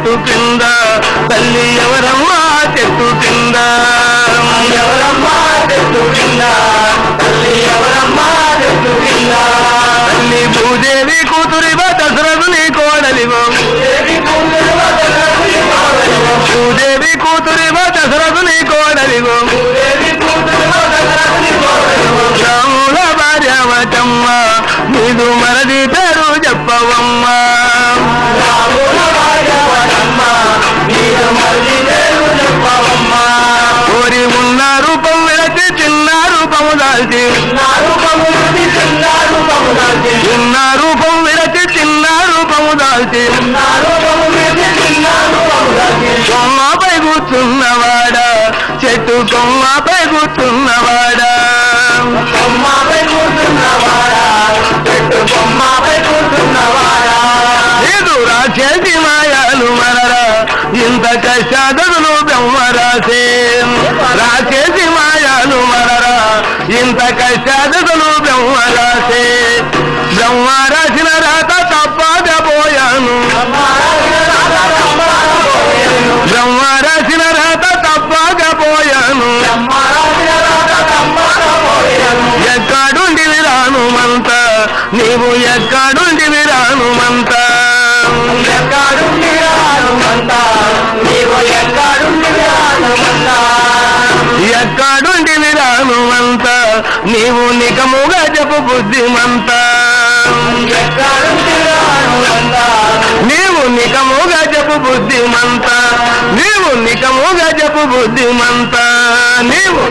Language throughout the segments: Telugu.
చెట్టు కింద తల్లి ఎవరమ్మా చెట్టు కింద ఎవరమ్మా చెట్టు కింద తల్లి ఎవరమ్మా చెట్టు కింద తల్లి భూదేవి కూతురివ దశరథుని కోడలివో దేవి కూతురు వదలని కోడలివో. భూదేవి కూతురివ దశరథుని కోడలివో దేవి కూతురు వదలని కోడలివో. రాముల భార్యవటమ్మ నీదు మరది పేరు చెప్పవమ్మా రాముల భార్యవటమ్మ, నీదు మరిది పేరు చెప్పవమ్మా. కోరి ఉన్న రూపం విరచి చిన్న రూపము దాల్చి నా రూపము నుండి చిన్న రూపము దాల్చి. చిన్న రూపం విరచి చిన్న రూపము దాల్చి నా రూపము నుండి చిన్న రూపము దాల్చి. కొమ్మపై కూర్చున్నవాడా చెట్టు కొమ్మపై కూర్చున్నవాడా బొమ్మపై కూర్చున్నవాడా, చెట్టు బొమ్మపై కూర్చున్నవాడా. నీదు రాసేసి మాయాలు మరరా ఇంత కష్టాదులు బ్రహ్మరాసే రాసేసి మాయాలు మరరా ఇంత కష్టాదులు బ్రహ్మరాసే బ్రహ్మ రాసిన రాత తప్పకపోయాను బ్రహ్మ రాసిన రాత తప్పకపోయాను ఎక్కడుండి విరానుమంత నీవు ఎక్కడుండి విరానుమంత ఎక్కడుండి విరానుమంత నీవు నికముగా చెప్పు బుద్ధిమంత నీవు నికముగా చెప్పు బుద్ధిమంత నీవు నికముగా చెప్పు బుద్ధిమంత నీవు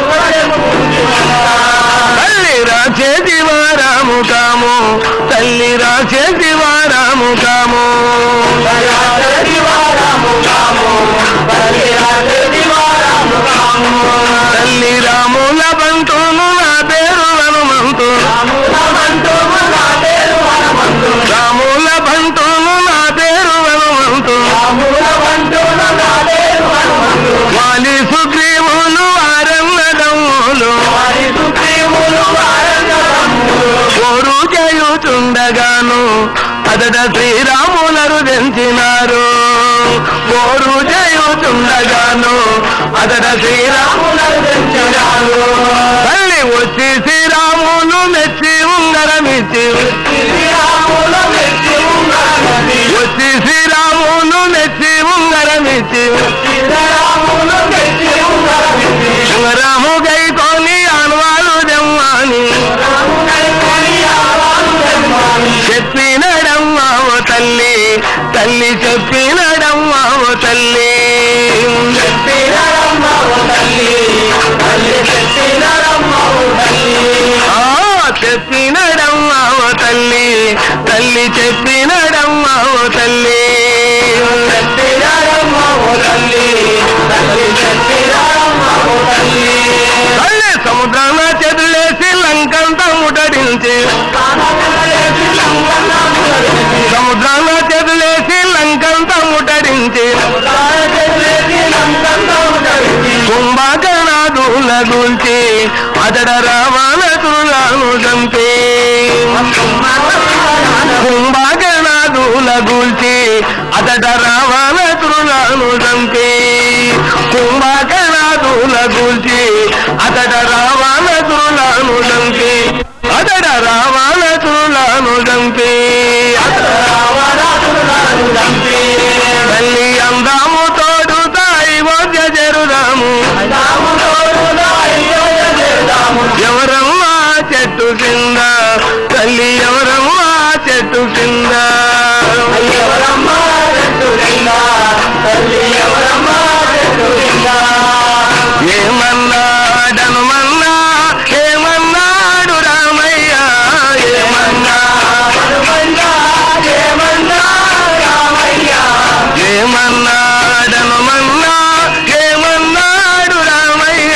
తల్లి రాచేది వారాము కాము తల్లి రాచేది వారాము కాము తల్లి రాముల బంటును నా పేరు హనుమంతు రాముల బంటును నా పేరు హనుమంతు వాలి సుగ్రీవులు వారన్నదమ్ములు కోరు చేయుచుండగాను అదట శ్రీరాములరు తెంచినారు కోరు చేయుచుండగాను అదట శ్రీరాములరు తెంచినారు తల్లి వచ్చి శ్రీరాములు మెచ్చి ఉంగరమిచ్చి వచ్చి శ్రీరాములు మెచ్చి ఉంగరమిచ్చి ఉంగరము గైకొని ఆనవాలు దెమ్మాని చెప్పినడమ్మావో తల్లి తల్లి చెప్పినడమ్మావో తల్లి ఆ చెప్పినడమ్మావో తల్లి తల్లి చెప్పినడమ్మావో తల్లి తల్లి సముద్రాన చెదులేసి లంకంతా ముటడించి సముద్రాన చెదులేసి లంకంతా ముటడించి కుంభకర్ణాదుల గుంచి అతడ రావణతులను చంపి కుంభకర్ణాదుల గుంచి అతడ రావణతులను చంపి కుంభకర్ణాదుల గుంచి అతడ రావణతులను చంపి అతడ రావణతులను చంపి తల్లి అందాము తోడు తాయి మధ్య జరుదాము ఎవరమ్మా చెట్టు కింద తల్లి ఎవరమ్మా చెట్టు కింద ఏమన్నాడనుమన్నా ఏమన్నాడు రామయ్య ఏమన్నా ఏమన్నాడనుమన్నా ఏమన్నాడు రామయ్య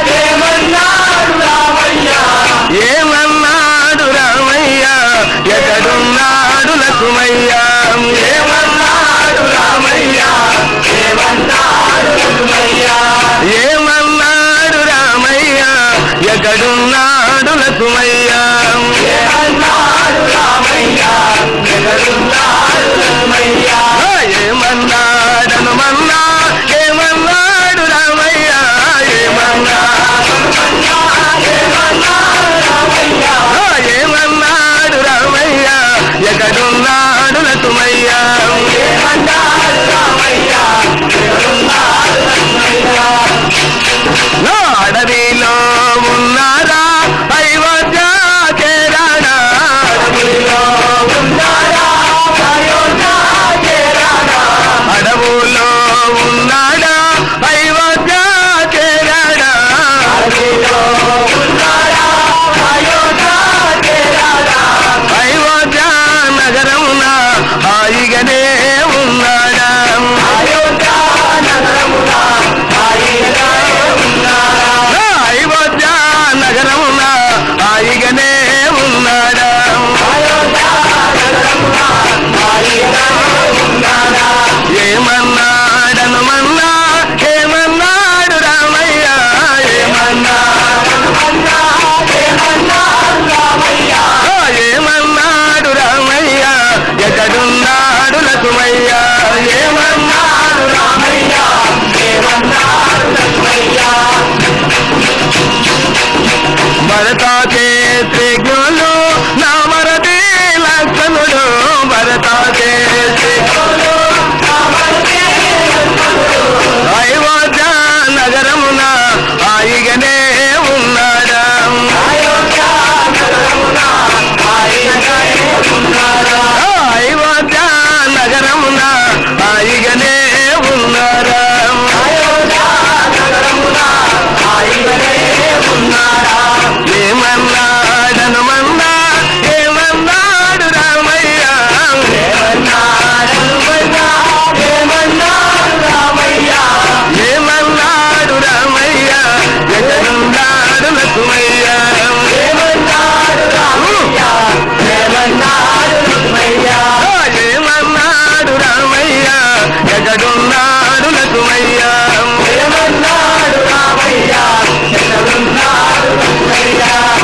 ఏమన్నాడు రామయ్య ఎక్కడ నా అడవిలో ఉన్నారా అయోధ్య చేరాడా అడవిలో ఉన్నాడా అయోధ్య చేరాడా అడవులో ఉన్నాడా అయోధ్య చేరాడా అడవిలో ఉన్నాడా అయోధ్య చేరాడా అయోధ్య నగరమున హాయిగానే ఉన్నాడా అయోధ్య నగరమున హాయిగా ఉన్నాడా నా అయోధ్య నగరమున హాయిగానే ఉన్నాడా అయోధ్య నగరమున హాయిగా ఉన్నాడా ఏమన్నాడను మన్నా ఏమన్నాడు రామయ్య ఏమన్నా అన్నా ఏమన్నా రామయ్య ఆ, ఏమన్నాడు రామయ్య ఎక్కడున్నాడు లకుమయ్య ఏమన్నాడు రామయ్య ఏమన్నాడు లక్ష్మయ్య భరతాచే త్రిజ్ఞులు నా మరది లక్షణుడు భరతాచే త్రిజ్ఞులు అయోధ్య నగరమున హాయిగానే ఉన్నాడా అయోధ్య నగరమున హాయిగా ఉన్నాడా ఆ, అయోధ్య నగరమున హాయిగానే ఉన్నాడా అయోధ్య నగరమున హాయిగానే ఉన్నాడా ఏమన్నాడను మన్నా ఏమన్నాడు రామయ్య ఏమన్నాడు ఏమన్నాడు రామయ్య ఏమన్నాడు రామయ్య ఎక్కడున్నాడు లక్ష్మయ్య ఏమన్నాడు రామయ్య ఏమన్నాడు లక్ష్మయ్య ఆ, ఏమన్నాడు రామయ్య ఎక్కడున్నాడు లక్ష్మయ్య ఏమన్నాడు రామయ్య ఎక్కడున్నాడు లక్ష్మయ్య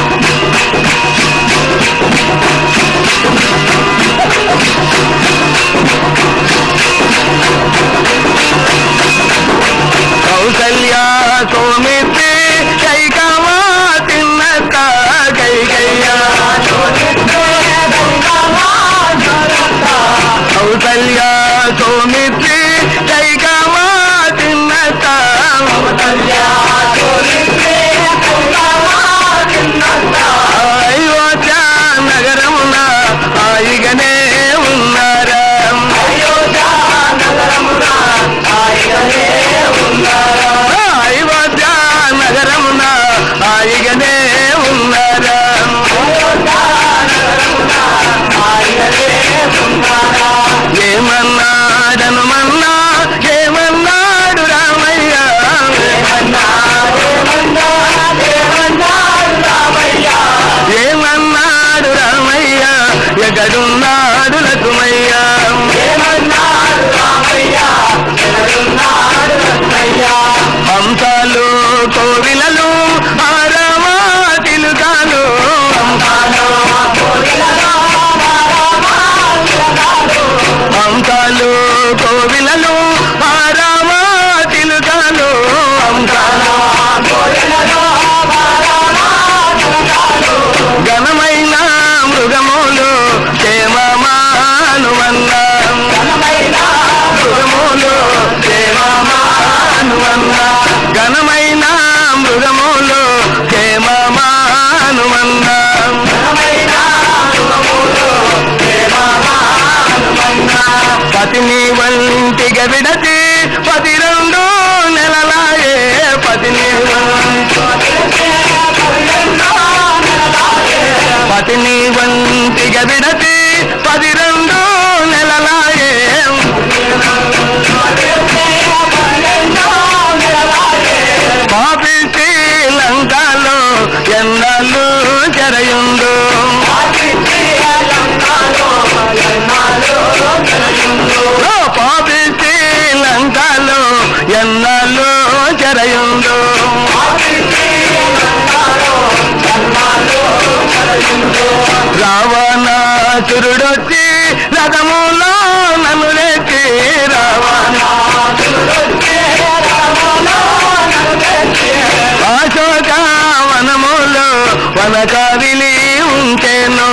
కౌసల్య సోమిత్రి కైకమా తిన్నత కైకయ్య కౌసల్య సోమిత్రి కైకమా తిన్నత అయోధ్య నగరమున హాయిగానే ఉన్నారా అయోధ్య నగరమున హాయిగానే ఉన్నారా ఏమన్నాడను మన్నా ఏమన్నాడు రామయ్య ఏమన్నాడు రామయ్య ఎక్కడున్నాడు లకుమయ్య హంసాలు కోవిలలు ఆరామా తిలుకాలు హంసాలు కోవిలలు ఆరామా తిలుకాలు హంసాలు ఘనమైన మృగములు క్షేమమానుమన్నా మృగములు క్షేమమానుమన్నా ఘనమైన మృగములు క్షేమమానుమన్నా పతిని వంటిగా విడచి పది రెండు నెలలాయే పతిని పతిని వంటిగా విడచి పది రెండు నెలలాయే పాపి శ్రీలంకలో ఎన్నలు చెరయుండు ఓ పాపి శ్రీలంకలో ఎన్నలు చెరయుండు రావణాసురుడొచ్చి రథములో నన్ను లేచి అశోక వనములో వనకవిలి ఉంటేను